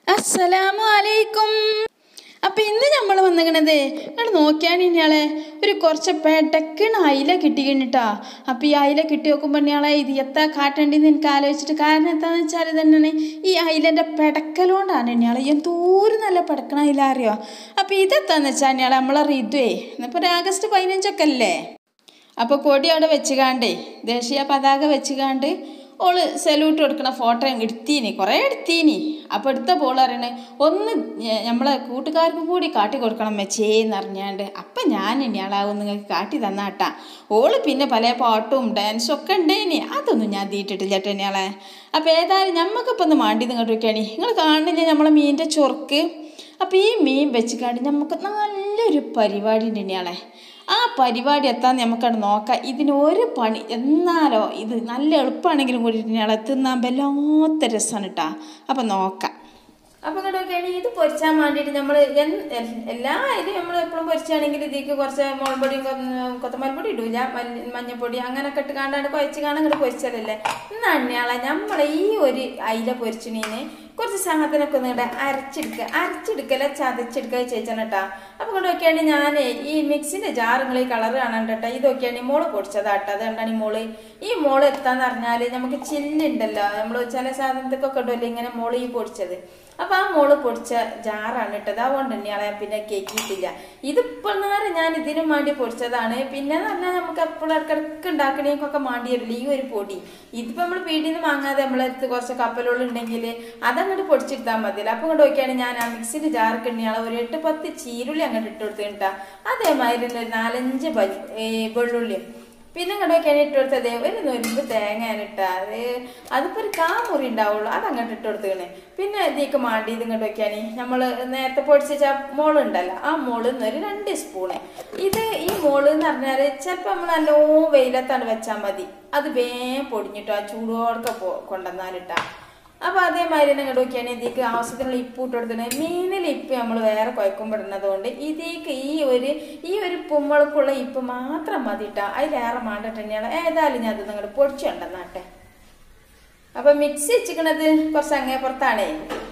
അസ്സലാമു അലൈക്കും അപ്പം ഇന്ന് നമ്മൾ വന്നിക്കണത് നിങ്ങൾ നോക്കിയാണ് ഇയാളെ ഒരു കുറച്ച് പെടക്കണ അയില കിട്ടിക്കണിട്ടാ അപ്പം ഈ അയില കിട്ടി നോക്കുമ്പോൾ ഇയാളെ ഇത് എത്താ കാട്ടേണ്ടിന്ന് എനിക്ക് ആലോചിച്ചിട്ട് കാരണം എന്താണെന്ന് വെച്ചാൽ തന്നെയാണ് ഈ അയിലൻ്റെ പെടക്കലോണ്ടാണ് ഇയാളെ എന്തോരം നല്ല പെടക്കണ അയില അറിയോ അപ്പം ഇതെത്താന്ന് വെച്ചാൽ ഇയാളെ നമ്മളെ റിതുവേ ഇന്നിപ്പോൾ ഒരു ആഗസ്റ്റ് പതിനഞ്ചൊക്കെ അല്ലേ അപ്പോൾ കൊടി അവിടെ വെച്ചുകാണ്ടേ ദേശീയ പതാക വെച്ചുകാണ്ട് ഓള് സല്യൂട്ട് കൊടുക്കണ ഫോട്ടോ എടുത്തീനി കുറേ എടുത്തീനി അപ്പോൾ എടുത്ത പോൾ പറയണേ ഒന്ന് ഞ- നമ്മളെ കൂട്ടുകാർക്കും കൂടി കാട്ടി കൊടുക്കണം മെച്ചേന്ന് അറിഞ്ഞാണ്ട് അപ്പം ഞാൻ ഇനിയാളാവും നിങ്ങൾക്ക് കാട്ടി തന്നാട്ടാ ഓള് പിന്നെ പല പാട്ടും ഡാൻസും ഒക്കെ ഉണ്ടേനി അതൊന്നും ഞാൻ തീറ്റിട്ടില്ല ചേട്ടാ ഇനിയാളെ അപ്പോൾ ഏതായാലും ഞമ്മക്കിപ്പോൾ ഒന്ന് മാണ്ടി ഇങ്ങോട്ട് നോക്കിയാണ് നിങ്ങൾ കാണുന്നില്ലേ നമ്മളെ മീനിൻ്റെ ചൊറുക്ക് അപ്പോൾ ഈ മീൻ വെച്ചിക്കാണ്ട് നമുക്ക് നല്ലൊരു പരിപാടി ഉണ്ട് ഇനിയാളെ ആ പരിപാടി എത്താൻ നമുക്കവിടെ നോക്കാം ഇതിന് ഒരു പണി എന്നാലോ ഇത് നല്ല എളുപ്പമാണെങ്കിലും കൂടി ഇയാളെ തിന്നാൻ വല്ലാത്ത രസമാണ് കേട്ടാ അപ്പം നോക്കാം അപ്പം ഇങ്ങോട്ട് നോക്കിയാണെങ്കിൽ ഇത് പൊരിച്ചാൻ വേണ്ടിയിട്ട് നമ്മൾ എല്ലാ അരിയും നമ്മൾ എപ്പോഴും പൊരിച്ചാണെങ്കിൽ ഇതിലേക്ക് കുറച്ച് മുളകുപൊടിയും കൊത്തമല്ലിപ്പൊടി ഇടൂല മല്ലി മഞ്ഞപ്പൊടി അങ്ങനെയൊക്കെ ഇട്ട് കാണ്ടാണ്ട് കുഴച്ച് കാണാൻ ഇങ്ങോട്ട് പൊരിച്ചാലല്ലേ ഇന്ന് അണ്ണിയാളെ നമ്മൾ ഈ ഒരു അയില പൊരിച്ചിണീന് കുറച്ച് സാധനമൊക്കെ ഒന്ന് ഇങ്ങോട്ട് അരച്ചെടുക്കുക അരച്ചെടുക്കല ചതച്ചെടുക്കുക ചേച്ചാണ് കേട്ടാ അപ്പം ഇങ്ങോട്ട് നോക്കിയാണെങ്കിൽ ഞാൻ ഈ മിക്സിൻ്റെ ജാറുകൾ ഈ കളർ കാണാൻ കേട്ടോ ഇത് നോക്കിയാണെങ്കിൽ മോള് പൊടിച്ചതാട്ടോ അത് കണ്ടാണ് ഈ മോള് ഈ മോള് എത്താന്ന് പറഞ്ഞാൽ നമുക്ക് ചില്ലുണ്ടല്ലോ നമ്മൾ ചില സാധനത്തിക്കൊക്കെ ഉണ്ടല്ലോ ഇങ്ങനെ മോള് ഈ പൊടിച്ചത് അപ്പൊ ആ മോള് പൊടിച്ച ജാറാണ് ഇട്ടത് അതുകൊണ്ട് തന്നെയാണ് ഞാൻ പിന്നെ കേക്കിയിട്ടില്ല ഇതിപ്പോൾ നേരം ഞാൻ ഇതിനും വേണ്ടി പൊടിച്ചതാണ് പിന്നെ പറഞ്ഞാൽ നമുക്ക് എപ്പോഴും ഇടക്കിടക്ക് ഉണ്ടാക്കണേക്കൊക്കെ മാണ്ടി വരില്ല ഈ ഒരു പൊടി ഇതിപ്പോ നമ്മൾ വീട്ടിൽ നിന്ന് വാങ്ങാതെ നമ്മളടുത്ത് കുറച്ച് കപ്പലുകളുണ്ടെങ്കിൽ അതങ്ങോട്ട് പൊടിച്ചെടുത്താൽ മതിയല്ലോ അപ്പൊ ഇങ്ങോട്ട് നോക്കിയാണ് ഞാൻ ആ മിക്സിന്റെ ജാറൊക്കെ ഉണ്ടെങ്കിൽ ഒരു എട്ട് പത്ത് ചീരുള്ളി അങ്ങോട്ട് ഇട്ട് കൊടുത്തിട്ടാ അതേമാതിരി തന്നെ ഒരു നാലഞ്ച് ബജി വെള്ളുള്ളിയും പിന്നെ ഇങ്ങോട്ടൊക്കെയാണ് ഇട്ട് കൊടുത്തത് ഒരു നൊരുമ്പ് തേങ്ങയാണ് ഇട്ടാ അത് അതിപ്പോ ഒരു കാ മുറി ഉണ്ടാവുള്ളൂ അത് അങ്ങോട്ട് ഇട്ട് കൊടുത്തേണ് പിന്നെ ഇതിലേക്ക് മാണ്ടി ഇത് ഇങ്ങോട്ടൊക്കെയാണ് നമ്മൾ നേരത്തെ പൊടിച്ച മോളുണ്ടല്ലോ ആ മോള് ഒരു രണ്ട് സ്പൂണ് ഇത് ഈ മോള് എന്ന് പറഞ്ഞാൽ ചിലപ്പോൾ നമ്മൾ നല്ലോ വെയിലത്താണ് വെച്ചാൽ മതി അത് വേഗം പൊടിഞ്ഞിട്ടോ ആ ചൂടോടൊക്കെ പോ കൊണ്ടുവന്നാലിട്ടാ അപ്പൊ അതേമാതിരി തന്നെ ഇങ്ങോട്ട് നോക്കിയാണ് ഇതിലേക്ക് ആവശ്യത്തിനുള്ള ഇപ്പ് ഇട്ട് കൊടുത്തിട്ടുണ്ട് മീനിൽ ഇപ്പ് നമ്മൾ വേറെ കുഴക്കുമ്പോടുന്നതുകൊണ്ട് ഇതിലേക്ക് ഈ ഒരു ഈ ഒരു പുമ്മളക്കുള്ള ഇപ്പ് മാത്രം മതി ഇട്ടാ അതിലേറെ മാണ്ടിട്ട് തന്നെയാണ് ഏതായാലും ഞാൻ അത് നിങ്ങളുടെ പൊടിച്ചുണ്ടെന്നാട്ടെ അപ്പൊ മിക്സി വെച്ചിക്കണത് കുറച്ച് അങ്ങേ പുറത്താണേ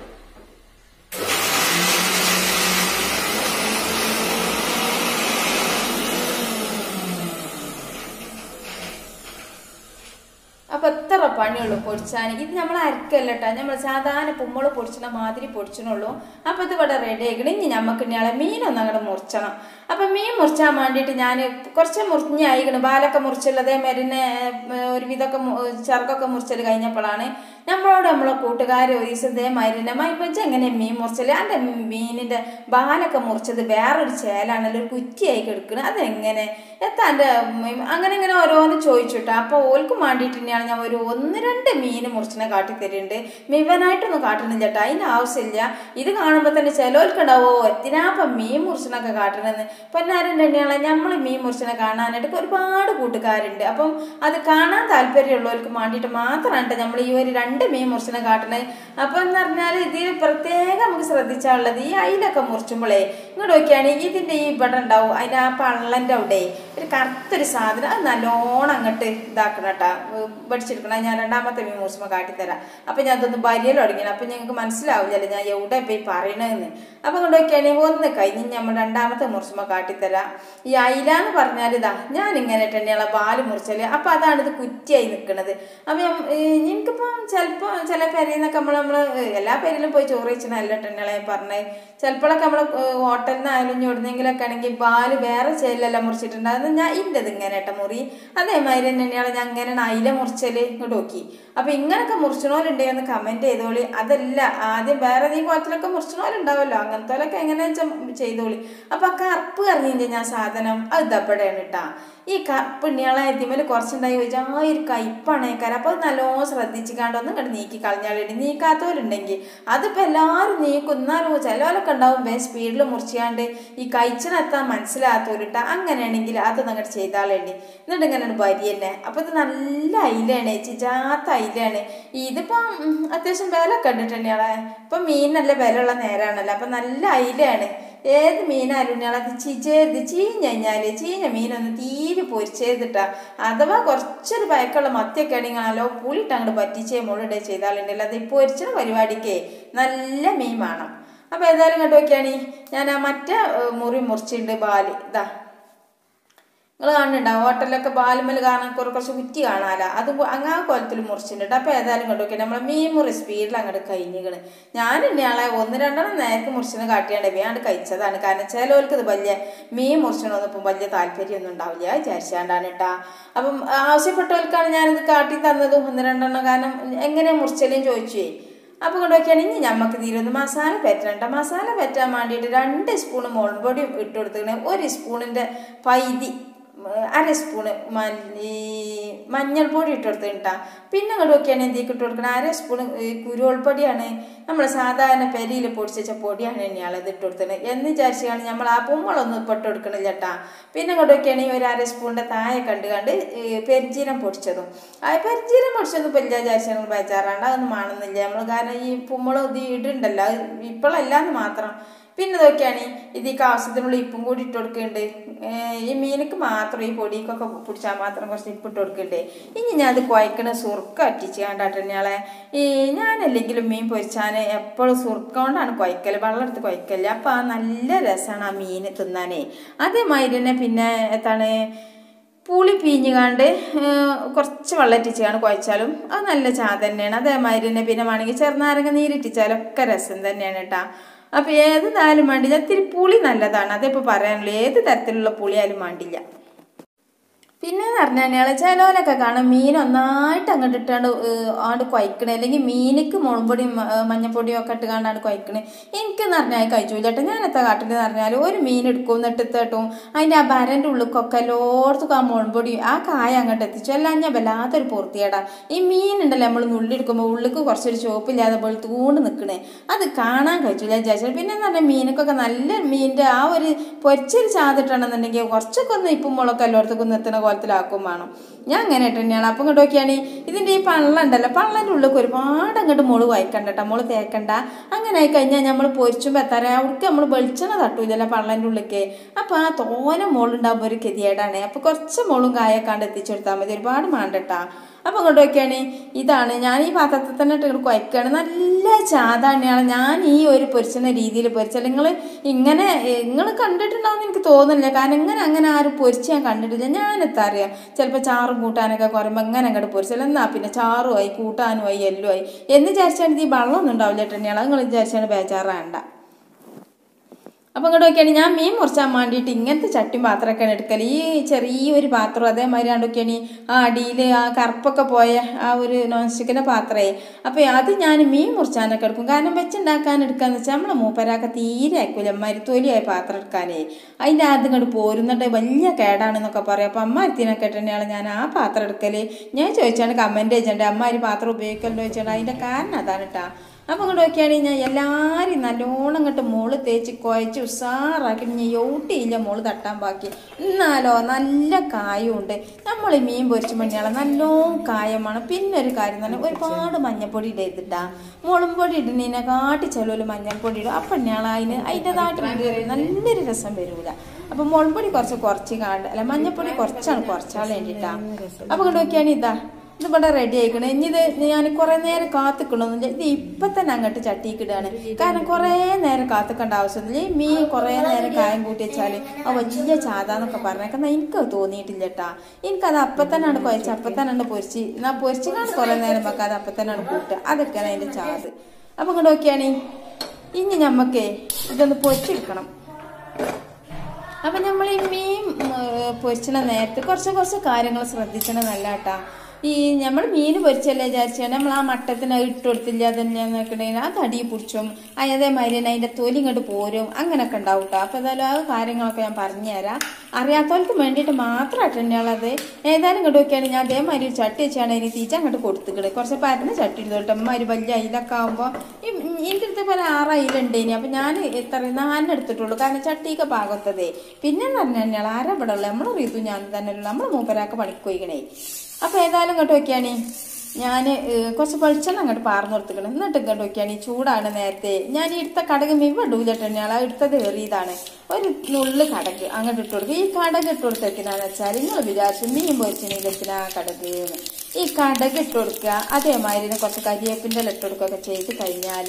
അപ്പൊ എത്ര പണിയുള്ളൂ പൊടിച്ചാൻ ഇത് നമ്മൾ അരക്കല്ല കേട്ടോ നമ്മൾ സാധാരണ പുമ്മള് പൊടിച്ചണ മാതിരി പൊടിച്ചണുള്ളൂ അപ്പൊ ഇത് ഇവിടെ റെഡി ആക്കണം ഇനി നമുക്ക് ഇനി മീനൊന്നും അങ്ങോട്ട് മുറിച്ചണം അപ്പൊ മീൻ മുറിച്ചാൻ വേണ്ടിയിട്ട് ഞാൻ കുറച്ച് മുറിഞ്ഞായിക്കണം ബാലൊക്കെ മുറിച്ചുള്ളതേ മരുന്ന് ഒരു വിധമൊക്കെ ചെറുക്കൊക്കെ മുറിച്ചത് കഴിഞ്ഞപ്പോഴാണ് നമ്മളോട് നമ്മളെ കൂട്ടുകാർ ഒരു ദിവസം ഇതേ മരുന്ന് മൈപ്പച്ച എങ്ങനെ മീൻ മുറിച്ചല് എൻ്റെ മീനിന്റെ ബാലൊക്കെ മുറിച്ചത് വേറൊരു ചേലാണല്ലോ ഒരു കുറ്റിയായി കിടക്കുന്നത് അതെങ്ങനെ എത്താ എൻ്റെ അങ്ങനെ ഇങ്ങനെ ഓരോന്ന് ചോദിച്ചിട്ടോ അപ്പോൾ ഓൽക്ക് വേണ്ടിയിട്ട് തന്നെയാണ് ഞാൻ ഒരു ഒന്ന് രണ്ട് മീൻ മുറിച്ചിനെ കാട്ടിത്തരുന്നുണ്ട് മിവനായിട്ടൊന്നും കാട്ടണം ചേട്ടാ അതിൻ്റെ ആവശ്യമില്ല ഇത് കാണുമ്പോൾ തന്നെ ചിലവർക്കുണ്ടാവോ എത്തിനാപ്പം മീൻ മുറിച്ചിനൊക്കെ കാട്ടണമെന്ന് പൊന്നാരൻ തന്നെയാണ് നമ്മൾ മീൻ മുറിച്ചിനെ കാണാനായിട്ട് ഒരുപാട് കൂട്ടുകാരുണ്ട് അപ്പം അത് കാണാൻ താല്പര്യമുള്ളവർക്ക് വേണ്ടിയിട്ട് മാത്രമാണ് നമ്മൾ ഈ ഒരു രണ്ട് മീൻ മുറിച്ചിനെ കാട്ടണത് അപ്പം എന്ന് പറഞ്ഞാൽ ഇതിൽ പ്രത്യേകം നമുക്ക് ശ്രദ്ധിച്ചാലുള്ളത് ഈ അയിലൊക്കെ മുറിച്ചുമ്പോഴേ ഇങ്ങോട്ട് നോക്കിയാണെങ്കിൽ ഇതിൻ്റെ ഈ ഇവിടെ ഉണ്ടാവും അതിൻ്റെ ആ പള്ളൻ്റെ അവിടെ ഒരു കറുത്തൊരു സാധനം അത് നല്ലോണം അങ്ങോട്ട് ഇതാക്കണം കേട്ടോ പഠിച്ചെടുക്കണം ഞാൻ രണ്ടാമത്തെ മീൻ മുറിച്ചുമ്പോൾ കാട്ടിത്തരാം അപ്പം ഞാൻ അതൊന്ന് ബലിയൽ തുടങ്ങിയത് അപ്പം ഞങ്ങൾക്ക് മനസ്സിലാവില്ലല്ലോ ഞാൻ എവിടെ പോയി പറയണതെന്ന് അപ്പം കൊണ്ട് നോക്കിയാണെങ്കിൽ ഒന്ന് കഴിഞ്ഞ് നമ്മൾ രണ്ടാമത്തെ മുറിച്ചുമ്പോൾ കാട്ടിത്തരാം ഈ അയില എന്ന് പറഞ്ഞാൽ ഇതാ ഞാൻ ഇങ്ങനെ തന്നെയുള്ള പാല് മുറിച്ചാല് അപ്പം അതാണ് ഇത് കുറ്റിയായി നിൽക്കുന്നത് അപ്പം എനിക്കിപ്പം ചിലപ്പോൾ ചില പെരയിൽ നിന്നൊക്കെ നമ്മൾ നമ്മൾ എല്ലാ പേരിലും പോയി ചോറ് വെച്ചിട്ടല്ല ടെന്നളെ പറഞ്ഞത് ചിലപ്പോഴൊക്കെ നമ്മൾ ഹോട്ടലിൽ നിന്നായാലും ഞൊടുന്നെങ്കിലൊക്കെ ആണെങ്കിൽ പാല് വേറെ ചേലെല്ലാം മുറിച്ചിട്ടുണ്ടായിരുന്നു ഞാൻ ഇൻ്റെത് ഇങ്ങനെ കേട്ടോ മുറി അതേമാതിരി തന്നെയാണ് ഞാൻ ഇങ്ങനെ അയില മുറിച്ചല് ഇങ്ങോട്ട് നോക്കി അപ്പൊ ഇങ്ങനൊക്കെ മുറിച്ചണോലുണ്ടെന്ന് കമന്റ് ചെയ്തോളി അതല്ല ആദ്യം വേറെ ഈ കോലത്തിലൊക്കെ മുറിച്ചണോലുണ്ടാവല്ലോ അങ്ങനത്തോലൊക്കെ എങ്ങനെ ചെയ്തോളി അപ്പൊ ആ കറുപ്പ് കറിഞ്ഞിന്റെ ഞാൻ സാധനം അത് ദപ്പടയാണ് കേട്ടാ ഈ കറുപ്പിണ്ണിയാളെ എത്തിമേൽ കുറച്ചുണ്ടായി ചോദിച്ചാൽ ആ ഒരു കയ്പാണേക്കാരം അപ്പോൾ നല്ലോണം ശ്രദ്ധിച്ചിക്കാണ്ട് ഒന്ന് കണ്ട് നീക്കി കളഞ്ഞാളിട്ട് നീക്കാത്തവരുണ്ടെങ്കിൽ അതിപ്പോൾ എല്ലാവരും നീക്കും എന്നാലും ചിലവരൊക്കെ ഉണ്ടാവും വേ സ്പീഡിൽ മുറിച്ചാണ്ട് ഈ കഴിച്ചിനെത്താൻ മനസ്സിലാത്തവരിട്ട അങ്ങനെയാണെങ്കിൽ ആ അതൊന്നും അങ്ങോട്ട് ചെയ്താളുണ്ട് എന്നിട്ട് ഇങ്ങനെ വരി തന്നെ അപ്പൊ ഇത് നല്ല അയിലാണ് ചിജാത്ത അയിലാണ് ഇതിപ്പം ഉം, അത്യാവശ്യം വില കണ്ടിട്ടുണ്ടെയാളെ ഇപ്പൊ മീൻ നല്ല വിലയുള്ള നേരാണല്ലോ അപ്പൊ നല്ല അയിലാണ് ഏത് മീനായാലും ഞാൻ അത് ചിജേത് ചീഞ്ഞ് കഴിഞ്ഞാല് ചീഞ്ഞ മീനൊന്ന് തീരെ പൊരിച്ചേതിട്ടാ അഥവാ കുറച്ചൊരു പയക്കുള്ള മത്തിയൊക്കെ ആണെങ്കിൽ നല്ലോ പുളിയിട്ട് അങ്ങോട്ട് പറ്റിച്ചേ മുള്ളിടേ ചെയ്താലുണ്ടല്ലോ അത് ഈ പൊരിച്ചണ പരിപാടിക്കേ നല്ല മീൻ വേണം അപ്പൊ ഏതായാലും കണ്ടു നോക്കിയാണി ഞാൻ ആ മറ്റേ ഏഹ്, മുറി മുറിച്ചിട്ടുണ്ട് ബാല് ഇതാ നിങ്ങൾ കാണുന്നുണ്ടാവും ഹോട്ടലിലൊക്കെ ബാലുമ്മൽ കാണാൻ കുറെ കുറച്ച് കുറ്റി കാണാല അത് അങ്ങാ കോലത്തിൽ മുറിച്ചിട്ടുണ്ട് അപ്പൊ ഏതായാലും കണ്ടു നമ്മളെ മീൻ മുറി സ്പീഡിൽ അങ്ങോട്ട് കഴിഞ്ഞിക്കണ് ഞാൻ ഇന്നയാളെ ഒന്ന് രണ്ടെണ്ണം നേരത്തെ മുറിച്ചെന്ന് കാട്ടിയാണ്ട് വേണ്ട കഴിച്ചതാണ് കാരണം ചിലവർക്ക് ഇത് വലിയ മീൻ മുറിച്ചണോന്ന് ഇപ്പം വലിയ താല്പര്യമൊന്നും ഉണ്ടാവില്ല വിചാരിച്ചാണ്ടാണ് കേട്ടാ അപ്പം ആവശ്യപ്പെട്ടവർക്കാണ് ഞാനിത് കാട്ടി തന്നതും ഒന്ന് രണ്ടെണ്ണം കാരണം എങ്ങനെ മുറിച്ചലും ചോദിച്ചേ അപ്പോൾ കൊണ്ടുവയ്ക്കാണ് ഇനി ഞമ്മക്ക് തീരുന്നു മസാല പറ്റണ്ട മസാല പറ്റാൻ വേണ്ടിയിട്ട് രണ്ട് സ്പൂൺ മുളക് പൊടി ഇട്ട് കൊടുത്തിങ്ങനെ ഒരു സ്പൂണിൻ്റെ പൈതി ഉം, അര സ്പൂണ് മല്ലി മഞ്ഞൾപ്പൊടി ഇട്ട് കൊടുത്തിട്ടാ പിന്നെ അങ്ങോട്ട് നോക്കിയാണ് എന്തൊക്കെ ഇട്ട് കൊടുക്കണം അര സ്പൂൺ കുരുവൾപ്പൊടിയാണ് നമ്മൾ സാധാരണ പെരിയിൽ പൊടിച്ച് വെച്ച പൊടിയാണ് തന്നെയാണ് ഇത് ഇട്ട് കൊടുത്തത് എന്ന് വിചാരിച്ചാണ് നമ്മൾ ആ പൂമ്പളൊന്നും ഇപ്പം ഇട്ട് കൊടുക്കണില്ല കേട്ടാ പിന്നെ അങ്ങോട്ട് നോക്കിയാണെങ്കിൽ ഒരു അര സ്പൂണിൻ്റെ താഴെ കണ്ട് കണ്ട് ഈ പെരിഞ്ചീരം പൊടിച്ചതും ആ പെരിഞ്ചീരം പൊടിച്ചൊന്നും ഇപ്പം ഇല്ല വിചാരിച്ചാൽ ബേജാറാണ്ട് അതൊന്നും മാണെന്നില്ല നമ്മൾ കാരണം ഈ പൂമ്പളം ഇത് ഇടുണ്ടല്ലോ അത് ഇപ്പോഴല്ലാന്ന് മാത്രം പിന്നെ നോക്കിയാണ് ഇതിക്ക് ആവശ്യത്തിനുള്ള ഇപ്പും കൂടി ഇട്ട് കൊടുക്കുന്നുണ്ട് ഏഹ് ഈ മീനക്ക് മാത്രം ഈ പൊടിക്കൊക്കെ പിടിച്ചാൽ മാത്രം കുറച്ച് ഇപ്പ് ഇട്ട് കൊടുക്കുന്നുണ്ട് ഇനി ഞാൻ അത് കുഴക്കണ സുർക്ക അറ്റിച്ച് കണ്ടാട്ടെന്നാളെ ഈ ഞാനല്ലെങ്കിലും മീൻ പൊരിച്ചാൽ എപ്പോഴും സുർക്ക കൊണ്ടാണ് കുഴക്കൽ വെള്ളം എടുത്ത് കുഴക്കല് അപ്പം ആ നല്ല രസമാണ് ആ മീൻ തിന്നാനേ അതേമാതിരി തന്നെ പിന്നെ എന്താണ് പുളി പീഞ്ഞുകാണ്ട് കുറച്ച് വെള്ളം ഇറ്റിച്ചാണ് കുഴച്ചാലും അത് നല്ല ചാ തന്നെയാണ് അതേമാതിരി തന്നെ പിന്നെ വേണമെങ്കിൽ ചെറുനാരങ്ങ നീരിട്ടിച്ചാലും ഒക്കെ രസം തന്നെയാണ് കേട്ടാ അപ്പൊ ഏത് നാലും വേണ്ടില്ല ഇത്തിരി പുളി നല്ലതാണ് അതിപ്പോ പറയാനുള്ളൂ ഏത് തരത്തിലുള്ള പുളിയായാലും വേണ്ടില്ല പിന്നെ എന്ന് പറഞ്ഞാൽ ചിലവരൊക്കെ കാണാം മീൻ ഒന്നായിട്ട് അങ്ങോട്ട് ഇട്ടാണ്ട് ഏഹ്, ആണ്ട് കുഴക്കണേ അല്ലെങ്കിൽ മീനിക്ക് മുളമ്പൊടിയും മ- ഏഹ്, മഞ്ഞപ്പൊടിയും ഒക്കെ ഇട്ട് കാണാണ്ട് കുഴക്കണേ എനിക്കെന്ന് പറഞ്ഞാൽ കഴിച്ചു ചേട്ടാ ഞാൻ എത്ര കാട്ടിലെന്ന് പറഞ്ഞാൽ ഒരു മീൻ എടുക്കും എന്നിട്ട് തട്ടും അതിൻ്റെ ആ ബരൻ്റെ ഉള്ളിക്കൊക്കെ എല്ലായിടത്തും ആ മുളമ്പൊടി ആ കായ അങ്ങോട്ട് എത്തിച്ചു എല്ലാം ഞാൻ വല്ലാത്തൊരു പൂർത്തിയേടാ ഈ മീൻ ഉണ്ടല്ലോ നമ്മൾ നുള്ളിയെടുക്കുമ്പോൾ ഉള്ളിക്ക് കുറച്ചൊരു ചോപ്പില്ലാതെ വെളുത്തുകൊണ്ട് നിൽക്കണേ അത് കാണാൻ കഴിച്ചില്ല വിചാരിച്ചു പിന്നെ എന്ന് പറഞ്ഞാൽ മീനൊക്കെ നല്ല മീനിൻ്റെ ആ ഒരു പൊരിച്ചൊരു ചാതിട്ടാണെന്നുണ്ടെങ്കിൽ കുറച്ചൊക്കെ ഒന്ന് ഇപ്പം മുളകൊക്കെ എല്ലായിടത്തേക്കും നിർത്തുന്ന കോലത്തിലാക്കും വേണം ഞാൻ അങ്ങനെ ഇട്ട് തന്നെയാണ് അപ്പം ഇങ്ങോട്ട് നോക്കിയാണ് ഇതിൻ്റെ ഈ പള്ള ഉണ്ടല്ലോ പള്ളൻ്റെ ഉള്ളിൽ ഒരുപാട് അങ്ങോട്ട് മുള് വായിക്കണ്ട കേട്ടോ മുള് തേക്കണ്ട അങ്ങനെ ആയി കഴിഞ്ഞാൽ നമ്മൾ പൊരിച്ചുമ്പോൾ എത്താറ അവിടേക്ക് നമ്മൾ വെളിച്ചെണ്ണ തട്ടൂലല്ലോ പള്ളൻ്റെ ഉള്ളിലേക്ക് അപ്പോൾ ആ തോന മുളുണ്ടാകുമ്പോൾ ഒരു ഗതിയേടാണ് അപ്പോൾ കുറച്ച് മുളും കായക്കാണ്ട് എത്തിച്ചെടുത്താൽ മതി ഒരുപാട് മാണ്ടട്ടാ അപ്പോൾ ഇങ്ങോട്ട് നോക്കിയാണ് ഇതാണ് ഞാൻ ഈ പാത്രത്തിൽ തന്നെ ഇട്ട് ഇങ്ങോട്ട് കുഴക്കുകയാണ് നല്ല ചാതാണിയാണ് ഞാൻ ഈ ഒരു പൊരിച്ചുന്ന രീതിയിൽ പൊരിച്ചാൽ നിങ്ങൾ ഇങ്ങനെ നിങ്ങൾ കണ്ടിട്ടുണ്ടാവും എനിക്ക് തോന്നുന്നില്ല കാരണം ഇങ്ങനെ അങ്ങനെ ആരും പൊരിച്ച് ഞാൻ കണ്ടിട്ടില്ല ഞാൻ എത്താ അറിയാം ചിലപ്പോൾ ചാറും കൂട്ടാനൊക്കെ കുറയുമ്പോൾ ഇങ്ങനെ അങ്ങോട്ട് പൊരിച്ചാൽ എന്നാ പിന്നെ ചാറുമായി കൂട്ടാനുമായി എല്ലുമായി എന്ന് വിചാരിച്ചാൽ ഈ വെള്ളമൊന്നും ഉണ്ടാവില്ല തന്നെയാണ് അത് നിങ്ങൾ വിചാരിച്ചാൽ ബേജാറാണ്ട അപ്പം ഇങ്ങോട്ട് നോക്കിയാണ് ഞാൻ മീൻ മുറിച്ചാൻ വേണ്ടിയിട്ട് ഇങ്ങനത്തെ ചട്ടിയും പാത്രമൊക്കെയാണ് എടുക്കൽ ഈ ചെറിയൊരു പാത്രം അതേമാതിരി ആണ്ടൊക്കെയാണ് ആ അടിയിൽ ആ കറുപ്പൊക്കെ പോയ ആ ഒരു നോൺ സ്റ്റിക്കിൻ്റെ പാത്രമേ അപ്പോൾ അത് ഞാൻ മീൻ മുറിച്ചാനൊക്കെ എടുക്കും കാരണം വെച്ചുണ്ടാക്കാൻ എടുക്കാന്ന് വെച്ചാൽ നമ്മളെ മൂപ്പരാക്ക തീരെ ആക്കൂല മരുത്തോലിയായ പാത്രം എടുക്കാനേ അതിൻ്റെ ആദ്യം ഇങ്ങോട്ട് പോരുന്നിട്ട് വലിയ കേടാണെന്നൊക്കെ പറയും അപ്പോൾ അമ്മ എത്തിനൊക്കെ തന്നെയാണ് ഞാൻ ആ പാത്രം എടുക്കൽ ഞാൻ ചോദിച്ചാണ് കമൻറ്റ് ചെയ്തിട്ടുണ്ട് അമ്മ ഒരു പാത്രം ഉപയോഗിക്കലുണ്ടോ ചോദിച്ചാൽ അതിൻ്റെ കാരണം അതാണ് കേട്ടോ അപ്പം ഇങ്ങോട്ട് നോക്കിയാണെങ്കിൽ ഞാൻ എല്ലാവരും നല്ലോണം ഇങ്ങോട്ട് മോള് തേച്ച് കുഴച്ച് ഉഷാറാക്കി ഞാൻ യോട്ടിയില്ല മോള് തട്ടാൻ ബാക്കി എന്നാലോ നല്ല കായമുണ്ട് നമ്മൾ ഈ മീൻ പൊരിച്ച് മണിയാളെ നല്ലോണം കായമാണ് പിന്നെ ഒരു കാര്യം തന്നെ ഒരുപാട് മഞ്ഞപ്പൊടി ഇടരുതിട്ടാ മുളും പൊടി ഇടുന്നതിനെ കാട്ടി ചെലവിൽ മഞ്ഞൾപ്പൊടി ഇടും അപ്പം ഞാളെ അതിന് അതിൻ്റെതായിട്ട് നല്ലൊരു രസം വരൂല അപ്പം മുളമ്പൊടി കുറച്ച് കുറച്ച് കാണണ്ട അല്ല മഞ്ഞപ്പൊടി കുറച്ചാണ് കുറച്ചാൾ വേണ്ടിയിട്ടാ അപ്പം ഇങ്ങോട്ട് നോക്കിയാണെങ്കിൽ ഇതാ ഇത് ഇവിടെ റെഡി ആയിക്കണേ ഇനി ഇത് ഞാൻ കുറേ നേരം കാത്തിക്കണമെന്നില്ല ഇത് ഇപ്പം തന്നെ അങ്ങോട്ട് ചട്ടിക്കിടുകയാണ് കാരണം കുറേ നേരം കാത്തിക്കേണ്ട ആവശ്യമില്ല ഈ മീൻ കുറേ നേരം കായം കൂട്ടി വെച്ചാൽ ആ വലിയ ചാതാന്നൊക്കെ പറഞ്ഞേക്കുന്ന എനിക്ക് അത് തോന്നിയിട്ടില്ല കേട്ടാ എനിക്കത് അപ്പം തന്നെയാണ് കുഴച്ച് അപ്പം തന്നെയാണ് പൊരിച്ച് എന്നാൽ പൊരിച്ച് കാണാൻ കുറേ നേരം വെക്കാതെ അപ്പം തന്നെയാണ് കൂട്ടുക അതൊക്കെയാണ് അതിൻ്റെ ചാത് അപ്പം ഇങ്ങോട്ട് നോക്കിയാണ് ഇനി ഞമ്മക്കേ ഇതൊന്ന് പൊരിച്ചെടുക്കണം അപ്പം നമ്മൾ ഈ മീൻ പൊരിച്ചണ നേരത്തെ കുറച്ച് കുറച്ച് കാര്യങ്ങൾ ശ്രദ്ധിച്ചണ നല്ല കേട്ടാ ഈ നമ്മൾ മീൻ പൊരിച്ചല്ലേ വിചാരിച്ചാൽ നമ്മൾ ആ മട്ടത്തിന് അത് ഇട്ട് കൊടുത്തില്ല അതന്നെ നോക്കണേന് അത് അടി പിടിച്ചും അതേമാതിരി തന്നെ അതിന്റെ തൊലി ഇങ്ങോട്ട് പോരും അങ്ങനെയൊക്കെ ഉണ്ടാവും കേട്ടോ അപ്പൊ ഏതായാലും ആ കാര്യങ്ങളൊക്കെ ഞാൻ പറഞ്ഞുതരാം അറിയാത്തവർക്ക് വേണ്ടിയിട്ട് മാത്രമായിട്ട് തന്നെയുള്ളത് ഏതായാലും ഇങ്ങോട്ട് നോക്കിയാണെങ്കിൽ ഞാൻ അതേമാതിരി ഒരു ചട്ടി വെച്ചാണ് ഇനി തീച്ച അങ്ങോട്ട് കൊടുത്തിക്കണേ കുറച്ച് പരന്ന ചട്ടി എടുത്തോട്ടെ അമ്മമാര് വലിയ അയിലൊക്കെ ആകുമ്പോൾ എൻ്റെ അടുത്ത് പോലെ ആറ് അയിലുണ്ട് ഇനി അപ്പം ഞാൻ എത്ര നാലിന് എടുത്തിട്ടുള്ളൂ കാരണം ചട്ടിയൊക്കെ പാകത്തതേ പിന്നെ എന്ന് പറഞ്ഞു കഴിഞ്ഞാൽ ആരാ ഇവിടെ ഉള്ളത് നമ്മൾ റീതു ഞാൻ തന്നെ ഉള്ളു നമ്മൾ മൂപ്പരാക്ക് പണിക്ക് പോയിക്കണേ അപ്പോൾ ഏതായാലും ഇങ്ങോട്ട് നോക്കിയാണ് ഞാൻ കുറച്ച് വെളിച്ചെണ്ണ അങ്ങോട്ട് പാർന്നു കൊടുത്തിക്കണം എന്നിട്ട് ഇങ്ങോട്ട് നോക്കിയാണ് ഈ ചൂടാണ് നേരത്തെ ഞാൻ ഈ എടുത്ത കടക് മിവ ഇടൂലട്ടണ്ണയാൾ ആ എടുത്തത് ഏറിയതാണ് ഒരു നുള്ള് കടക് അങ്ങോട്ട് ഇട്ട് കൊടുക്കുക ഈ കടക് ഇട്ട് കൊടുത്തെത്തിനാന്ന് വെച്ചാൽ നിങ്ങൾ വിചാരിച്ചു മീൻ പൊരിച്ചിനെത്തിനാ കടക് എന്ന് ഈ കടക് ഇട്ട് കൊടുക്കുക അതേമാതിരി തന്നെ കുറച്ച് കരിവേപ്പിൻ്റെ ഇല ഇട്ട് കൊടുക്കുകയൊക്കെ ചെയ്ത് കഴിഞ്ഞാൽ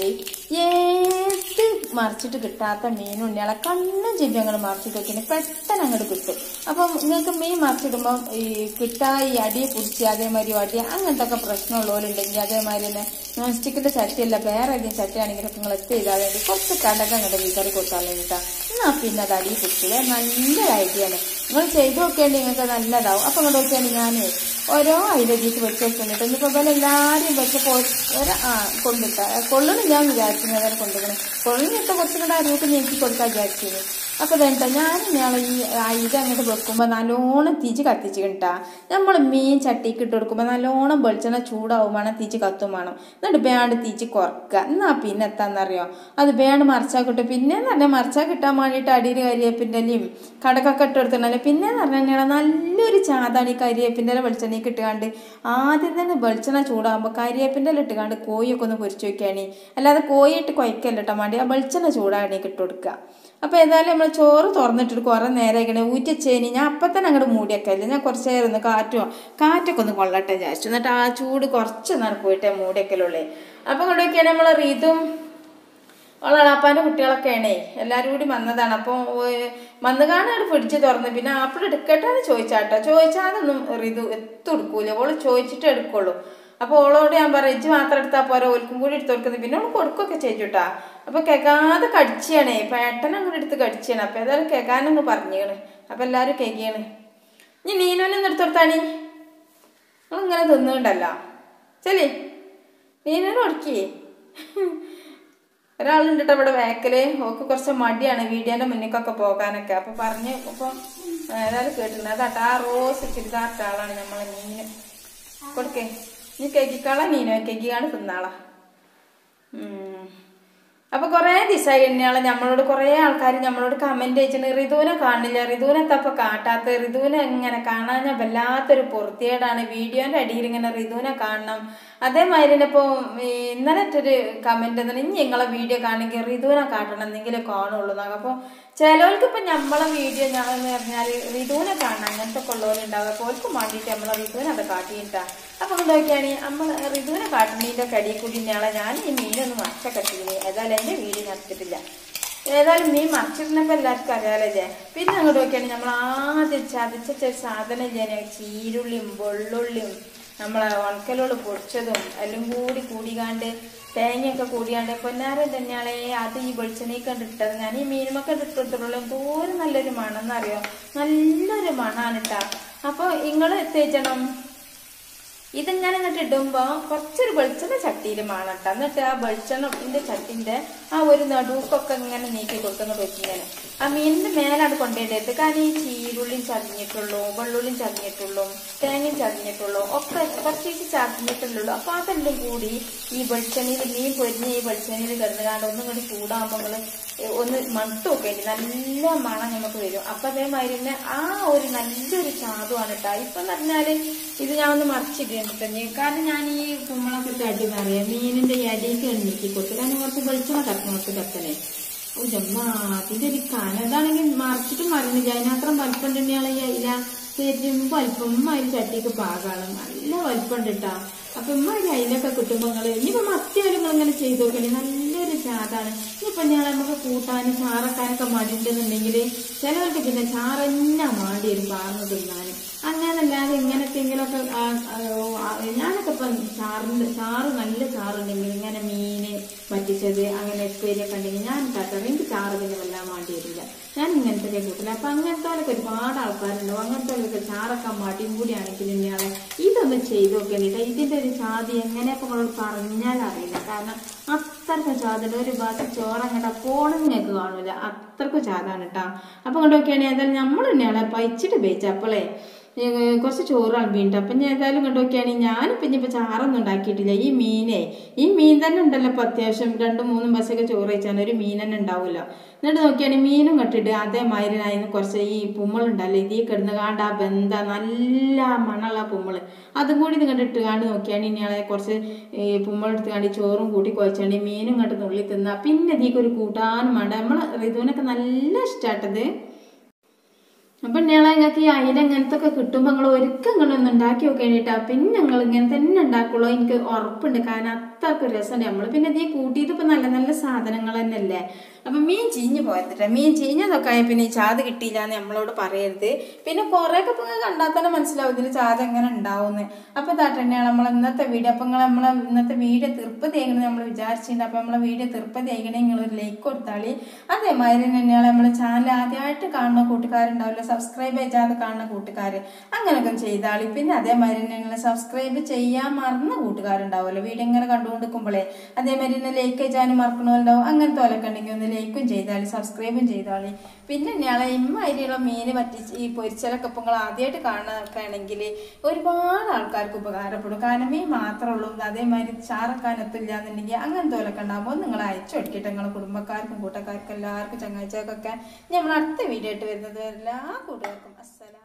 ഏത് മറിച്ചിട്ട് കിട്ടാത്ത മീനുണ്ണിയാളെ കണ്ണും ചെവി അങ്ങോട്ട് മറിച്ചിട്ട് വെക്കുന്നത് പെട്ടെന്ന് അങ്ങോട്ട് കിട്ടും അപ്പം നിങ്ങൾക്ക് മീൻ മറിച്ചിടുമ്പോൾ ഈ കിട്ടാ ഈ അടി പിടിച്ച് അതേമാതിരി അടി അങ്ങനത്തെ ഒക്കെ പ്രശ്നമുള്ളവരുണ്ടെങ്കിൽ അതേമാതിരി തന്നെ നോൺ സ്റ്റിക്കിന്റെ ചട്ടിയല്ല വേറെ ഏതെങ്കിലും ചട്ടിയാണെങ്കിലും നിങ്ങൾ എത്തി ചെയ്താൽ വേണ്ടി കുറച്ച് കടക അങ്ങോട്ട് വിതറി കൊടുത്താൽ വേണ്ടിട്ടാ എന്നാ പിന്നെ അത് അടി പിടിച്ചില്ല നല്ലൊരു ഐഡിയ ആണ് നിങ്ങൾ ചെയ്ത് നോക്കിയാൽ നിങ്ങൾക്ക് നല്ലതാവും അപ്പൊ ഇങ്ങോട്ട് നോക്കിയാൽ ഞാൻ ഓരോ ഐലജീക്ക് വെച്ച് വെക്കുന്നുണ്ട് ഇന്നിപ്പോ പോലെ എല്ലാവരും വെച്ചപ്പോൾ ഒരു ആ കൊണ്ടിട്ട കൊള്ളണം ഞാൻ വിചാരിക്കുന്നത് അതാണ് കൊണ്ടുപോകണം കൊള്ളിനിട്ട് കുറച്ചും കൂടെ അരിവൊക്കെ ഞെക്കി കൊടുക്കാൻ വിചാരിച്ചത് അപ്പൊ ഇതെന്താ ഞാൻ ഇയാളെ ഈ അയില അങ്ങോട്ട് വെക്കുമ്പോൾ നല്ലോണം തീച്ച് കത്തിച്ച് കിട്ടാ നമ്മൾ മീൻ ചട്ടിക്ക് ഇട്ട് കൊടുക്കുമ്പോൾ നല്ലോണം വെളിച്ചെണ്ണ ചൂടാവും വേണം തീച്ച് കത്തും വേണം എന്നിട്ട് വേണ്ട തീച്ച് കുറക്കുക എന്നാ പിന്നെ എത്താന്നറിയോ അത് വേണ്ട മറിച്ചാൽ കിട്ടും പിന്നെ എന്ന് പറഞ്ഞാൽ മറിച്ചാൽ കിട്ടാൻ വേണ്ടിയിട്ട് അടിയിൽ കരിവേപ്പിൻ്റെ ഇലയും കടക്കൊക്കെ ഇട്ട് കൊടുത്തിട്ടുണ്ടല്ലോ പിന്നെ എന്ന് പറഞ്ഞാൽ നല്ലൊരു ചാതാണ് ഈ കരിവേപ്പിൻ്റെ ഇല വെളിച്ചെണ്ണയ്ക്ക് ഇട്ടുകാണ്ട് ആദ്യം തന്നെ വെളിച്ചെണ്ണ ചൂടാകുമ്പോൾ കരിവേപ്പിൻ്റെ ഇല ഇട്ടുകാണ്ട് കോഴിയൊക്കെ ഒന്ന് പൊരിച്ചു വെക്കുകയാണ് അല്ലാതെ കോഴി ഇട്ട് കുഴക്കല്ല ഇട്ടാൻ വേണ്ടി ആ വെളിച്ചെണ്ണ ചൂടാകണേക്ക് ഇട്ട് കൊടുക്കുക അപ്പോൾ ഏതായാലും നമ്മൾ ചോറ് തുറന്നിട്ടിട്ട് കുറേ നേരം ഇങ്ങനെ ഊറ്റിച്ചേനി ഞാൻ അപ്പം തന്നെ അങ്ങോട്ട് മൂടിയൊക്കെയല്ലേ ഞാൻ കുറച്ച് നേരം ഒന്ന് കാറ്റോ കാറ്റൊക്കെ ഒന്ന് കൊള്ളട്ടെ വിചാരിച്ചു എന്നിട്ട് ആ ചൂട് കുറച്ച് നേരം പോയിട്ടേ മൂടിയൊക്കെയുള്ളേ അപ്പം ഇങ്ങോട്ട് നോക്കിയാൽ നമ്മൾ റീതും ഓളാപ്പാൻ്റെ കുട്ടികളൊക്കെയാണേ എല്ലാവരും കൂടി വന്നതാണ് അപ്പോൾ വന്നുകാണാണ് ഫ്രിഡ്ജ് തുറന്ന് പിന്നെ ആപ്പിൾ എടുക്കട്ടെ എന്ന് ചോദിച്ചാട്ടോ ചോദിച്ചാതൊന്നും റിതു എത്തും എടുക്കൂല ഓള് ചോദിച്ചിട്ട് എടുക്കുള്ളൂ അപ്പോൾ ഓളോട് ഞാൻ പറയാം ഇജ്ജ് മാത്രം എടുത്താൽ പോരാ ഓൽക്കും കൂടി എടുത്ത് കൊടുക്കുന്നത് പിന്നെ ഓൾ കൊടുക്കുകയൊക്കെ ചെയ്തുട്ടാ അപ്പോൾ കേൾക്കാതെ കടിച്ചാണേ പേട്ടനെ അങ്ങോട്ട് എടുത്ത് കടിച്ചാണ് അപ്പോൾ ഏതായാലും കേൾക്കാനൊന്ന് പറഞ്ഞാണ് അപ്പോൾ എല്ലാവരും കേൾക്കുകയാണ് ഇനി നീനോനൊന്നും എടുത്ത് കൊടുത്താണി നിങ്ങളിങ്ങനെ തിന്നുണ്ടല്ലോ ചെല്ലേ നീനോനും ഒടുക്കിയേ ഒരാളുണ്ട് കേട്ടോ ഇവിടെ വേക്കല് ഓക്ക് കുറച്ച് മടിയാണ് വീഡിയോന്റെ മുന്നിക്കൊക്കെ പോകാനൊക്കെ അപ്പൊ പറഞ്ഞ് ഇപ്പം ഏതായാലും കേട്ടിട്ടുണ്ട് അതാട്ട് ആ റോസ് ചുരിദാറിട്ട ആളാണ് നമ്മളെ മീന് കൊടുക്കേ നീ കേക്കിക്കാളാ മീനോ കേക്കിക്കാണ് തിന്നാളാ ഉം. അപ്പൊ കുറെ ദിവസമായി തന്നെയാണ് നമ്മളോട് കുറെ ആൾക്കാർ നമ്മളോട് കമന്റ് അയച്ചിട്ട് റിതുവിനെ കാണില്ല റിതുവിനെ തപ്പ കാട്ടാത്ത റിതുവിനെ എങ്ങനെ കാണാൻ വല്ലാത്തൊരു പൊറുത്തിയേടാണ് വീഡിയോന്റെ അടിയിൽ ഇങ്ങനെ റിതുവിനെ കാണണം അതേമാതിരി തന്നെ ഇപ്പൊ ഇന്നലെ ഒരു കമന്റ് തന്നെ ഇനി നിങ്ങളെ വീഡിയോ കാണെങ്കിൽ റിതുവിനെ കാട്ടണം എന്നെങ്കിലും കാണുള്ളൂ എന്നൊക്കെ അപ്പൊ ചിലവർക്ക് ഇപ്പൊ നമ്മളെ വീഡിയോ ഞാൻ എന്ന് പറഞ്ഞാൽ റിതുവിനെ കാണണം അങ്ങനത്തെ ഒക്കെ ഉള്ളവരുണ്ടാവും അപ്പോൾ ഓൽക്കും വേണ്ടിയിട്ട് നമ്മളെ റിതുവിനെ അത് കാട്ടിയിട്ടാ അപ്പൊ നോക്കിയാണ് നമ്മൾ റിതുവിനെ കാട്ടുന്നതിന്റെ കടി കൂടി ഞാളെ ഞാൻ ഈ മീനൊന്ന് മറച്ച കട്ടിയില്ലേ ഏതായാലും എന്റെ വീഡിയോ നടത്തിയിട്ടില്ല ഏതായാലും മീൻ മറിച്ചിരുന്നപ്പോ എല്ലാവർക്കും അറിയാലോ ജെ പിന്നെ അങ്ങോട്ട് നോക്കിയാണ് നമ്മൾ ആദ്യം ചതച്ച ഒരു സാധനം ചെയ്യാൻ ചീരുള്ളിയും വെള്ളുള്ളിയും നമ്മളെ ഉണക്കലോട് പൊടിച്ചതും എല്ലാം കൂടി കൂടികാണ്ട് തേങ്ങയൊക്കെ കൂടിയാണ്ട് പൊന്നാരം തന്നെയാളെ അത് ഈ വെളിച്ചെണ്ണയ്ക്ക് ഇട്ടത് ഞാൻ ഈ മീനുമൊക്കെ ഇട്ടിട്ടുള്ളൂ എന്തോരം നല്ലൊരു മണം എന്നറിയോ നല്ലൊരു മണാണ് കേട്ടാ അപ്പൊ നിങ്ങൾ എത്തിച്ചണം ഇതിങ്ങനെ എന്നിട്ട് ഇടുമ്പോ കുറച്ചൊരു വെളിച്ചെണ്ണ ചട്ടിയിൽ മാണട്ട എന്നിട്ട് ആ വെളിച്ചെണ്ണത്തിന്റെ ചട്ടിന്റെ ആ ഒരു നടുക്കൊക്കെ ഇങ്ങനെ നീക്കി കൊടുക്കുന്ന വെച്ചിങ്ങനെ ആ മീനിന്റെ മേലാണ് കൊണ്ടുപോയിട്ട് കാരണം ഈ ചീരുള്ളിയും ചതഞ്ഞിട്ടുള്ളൂ വെള്ളുള്ളിയും ചതഞ്ഞിട്ടുള്ളൂ തേങ്ങയും ചതഞ്ഞിട്ടുള്ളൂ ഒക്കെ കുറച്ചേച്ച് ചതഞ്ഞിട്ടുള്ളൂ അപ്പൊ അതെല്ലാം കൂടി ഈ വെളിച്ചെണ്ണയിൽ മീൻ പൊരിഞ്ഞ ഈ വെളിച്ചെണ്ണയിൽ കിടന്ന് കാണാൻ ഒന്നും കൂടി ചൂടാകുമ്പോൾ നിങ്ങള് ഒന്ന് മണത്ത് നോക്കേണ്ടി നല്ല മണം നമുക്ക് വരും അപ്പൊ അതേമാതിരി തന്നെ ആ ഒരു നല്ലൊരു ചാതുവാണ് കേട്ടോ ഇപ്പൊ എന്ന് പറഞ്ഞാല് ഇത് ഞാൻ ഒന്ന് മറിച്ചിട്ടുണ്ട് കാരണം ഞാൻ ഈ കുമ്പളൊക്കെ ഇട്ട് അടി പറയാം മീനിന്റെ ഈ അടിയൊക്കെ എണ്ണീക്കി കൊടുത്തു കാരണം കുറച്ച് വെളിച്ചെണ്ണ തട്ടണം കുറച്ച് തട്ടണേ അതിന്റെ ഒരു കന അതാണെങ്കിൽ മറിച്ചിട്ട് മറിഞ്ഞില്ല അതിനത്രം വലിപ്പം തന്നെയാണ് ഈ അയില തരുമ്പോ അല്പം ഉമ്മ അതിൽ ചട്ടിക്ക് പാകാണ് നല്ല വലിപ്പം ഉണ്ട് കേട്ടാ അപ്പൊ ഉമ്മ ഒരു അയിലൊക്കെ കിട്ടുമ്പോ നിങ്ങള് ഇനിയിപ്പോ മത്തിയാലും നിങ്ങൾ ഇങ്ങനെ ചെയ്ത് നോക്കണേ നല്ലൊരു ചാതാണ് ഇനിയിപ്പൊ ഞങ്ങൾ നമുക്ക് കൂട്ടാനും ചാറക്കാനൊക്കെ മടിണ്ടെന്നുണ്ടെങ്കിൽ ചിലവർക്ക് പിന്നെ ചാറന്നെ മാടി ഒരു പാർന്ന് തിന്നാന് അങ്ങനല്ലാതെ ഇങ്ങനത്തെങ്കിലൊക്കെ ആ, ആ, ആ, ഞാനൊക്കെ ഇപ്പം ചാറിൻ്റെ ചാറ് നല്ല ചാറുണ്ടെങ്കിൽ ഇങ്ങനെ മീന് പറ്റിച്ചത് അങ്ങനെ ഉപ്പേരിയൊക്കെ ഉണ്ടെങ്കിൽ ഞാൻ ഉണ്ടാക്കാറ് എനിക്ക് ചാറ് പിന്നെ വല്ലാൻ വേണ്ടി വരില്ല ഞാൻ ഇങ്ങനത്തെ കൂട്ടില്ല അപ്പൊ അങ്ങനത്തെ ഒരുപാട് ആൾക്കാരുണ്ടാവും അങ്ങനത്തെ ചാറൊക്കെ മടിയും കൂടിയാണെങ്കിൽ ഇന്നയാളെ ഇതൊന്ന് ചെയ്ത് നോക്കേണ്ടിട്ട് ഇതിന്റെ ഒരു ചാതി എങ്ങനെയൊക്കെ നമ്മൾ പറഞ്ഞാൽ അറിയില്ല കാരണം അത്രക്കും ചാതിന്റെ ഒരു ഭാഗത്ത് ചോറങ്ങട്ട പോണം നിങ്ങൾക്ക് കാണൂല അത്രക്കും ചാതാണ് കേട്ടോ അപ്പൊ ഇങ്ങോട്ട് നോക്കിയാണെങ്കിൽ ഏതായാലും നമ്മൾ തന്നെയാണ് പയിച്ചിട്ട് ഉപയോഗിച്ചപ്പോളേ കുറച്ച് ചോറ് അളമ്പിണ്ട് അപ്പം ഞാൻ ഏതായാലും കണ്ടു നോക്കിയാണെങ്കിൽ ഞാനിപ്പം ഇനിയിപ്പോൾ ചാറൊന്നും ഉണ്ടാക്കിയിട്ടില്ല ഈ മീനേ ഈ മീൻ തന്നെ ഉണ്ടല്ലോ ഇപ്പം അത്യാവശ്യം രണ്ടും മൂന്നും ബസ്സൊക്കെ ചോറ് വെച്ചാൽ ഒരു മീൻ തന്നെ ഉണ്ടാവുമല്ലോ എന്നിട്ട് നോക്കിയാണെങ്കിൽ മീനും കെട്ടിട്ട് അതേമാതിരി അതിന് കുറച്ച് ഈ പുമ്മളുണ്ടല്ലോ ഇതിൽ കിടന്ന് കാണ്ട് ആ ബന്ധ നല്ല മണമുള്ള പുമ്മള് അതും കൂടി ഇത് കണ്ടിട്ട് കാണ്ട് നോക്കിയാണെങ്കിൽ ഇനിയാളെ കുറച്ച് ഈ പുമ്മളെടുത്ത് കാണ്ട് ഈ ചോറും കൂട്ടി കുഴച്ചാണ്ട് ഈ മീനും കണ്ട് നുള്ളി തിന്നാ പിന്നെ ഇതിലേക്ക് ഒരു കൂട്ടാനും വേണ്ട നമ്മൾ ഋതുവിനൊക്കെ നല്ല ഇഷ്ടാട്ടത് അപ്പൊ ഞങ്ങൾ നിങ്ങൾക്ക് ഈ അയില ഇങ്ങനത്തെ ഒക്കെ കിട്ടുമ്പോൾ നിങ്ങൾ ഒരിക്കൽ നിങ്ങളൊന്ന് ഉണ്ടാക്കി നോക്കേണ്ടിട്ടാ പിന്നെ ഞങ്ങൾ ഇങ്ങനെ തന്നെ ഉണ്ടാക്കുള്ളൂ എനിക്ക് ഉറപ്പുണ്ട് കാരണം അത്രക്ക് രസമുണ്ട് നമ്മൾ പിന്നെ ഇത് കൂട്ടിയിട്ട് ഇപ്പൊ നല്ല നല്ല സാധനങ്ങൾ തന്നെയല്ലേ അപ്പൊ മീൻ ചീഞ്ഞ് പോയത്തിട്ടെ മീൻ ചീഞ്ഞതൊക്കെ ആയ പിന്നെ ഈ ചാത് കിട്ടിയില്ല എന്ന് നമ്മളോട് പറയരുത് പിന്നെ കുറേയൊക്കെ ഇപ്പൊ നിങ്ങൾ കണ്ടാൽ തന്നെ മനസ്സിലാവും ഇതിന് ചാത് എങ്ങനെ ഉണ്ടാവുമെന്ന് അപ്പൊ തന്നെയാണ് നമ്മൾ ഇന്നത്തെ വീഡിയോ അപ്പൊ നിങ്ങൾ നമ്മളെ ഇന്നത്തെ വീഡിയോ തീർപ്പതി ആയിക്കണേ നമ്മൾ വിചാരിച്ചിട്ടുണ്ട് അപ്പൊ നമ്മളെ വീഡിയോ തീർപ്പതി ആയിക്കണേ നിങ്ങൾ ഒരു ലൈക്ക് കൊടുത്താളി അതേമാതിരി തന്നെയാണ് നമ്മളെ ചാനൽ ആദ്യമായിട്ട് കാണുന്ന കൂട്ടുകാരുണ്ടാവില്ല സബ്സ്ക്രൈബ് ചെയ്യാതെ കാണുന്ന കൂട്ടുകാർ അങ്ങനെയൊക്കെ ചെയ്താളി പിന്നെ അതേമാതിരി തന്നെ നിങ്ങൾ സബ്സ്ക്രൈബ് ചെയ്യാൻ മറന്ന കൂട്ടുകാരുണ്ടാവുമല്ലോ വീഡിയോ ഇങ്ങനെ കണ്ടുകൊണ്ടിരിക്കുമ്പോഴേ അതേമാതിരി തന്നെ ലൈക്ക് ചെയ്യാനും മറക്കണമല്ലോ അങ്ങനത്തെ പോലൊക്കെ ഉണ്ടെങ്കിൽ ഒന്ന് ലൈക്കും ചെയ്താളി സബ്സ്ക്രൈബും ചെയ്താളി പിന്നെ ഞങ്ങളെ ഇമ്മാതിരിയുള്ള മീൻ പറ്റിച്ച് ഈ പൊരിച്ചലൊക്കെ ഇപ്പം നിങ്ങൾ ആദ്യമായിട്ട് കാണുന്നതൊക്കെ ആണെങ്കിൽ ഒരുപാട് ആൾക്കാർക്ക് ഉപകാരപ്പെടും കാരണം മീൻ മാത്രമേ ഉള്ളൂ അതേമാതിരി ചാറക്കാനെത്തില്ല എന്നുണ്ടെങ്കിൽ അങ്ങനത്തെ പോലൊക്കെ ഉണ്ടാകുമ്പോൾ നിങ്ങൾ അയച്ചു കൊടുക്കട്ടെ നിങ്ങളെ കുടുംബക്കാർക്കും കൂട്ടക്കാർക്കും എല്ലാവർക്കും ചങ്ങാഴ്ചക്കൊക്കെ നമ്മൾ അടുത്ത വീഡിയോ ആയിട്ട് വരുന്നത് എല്ലാ കൂട്ടുകാർക്കും അസ്സലാം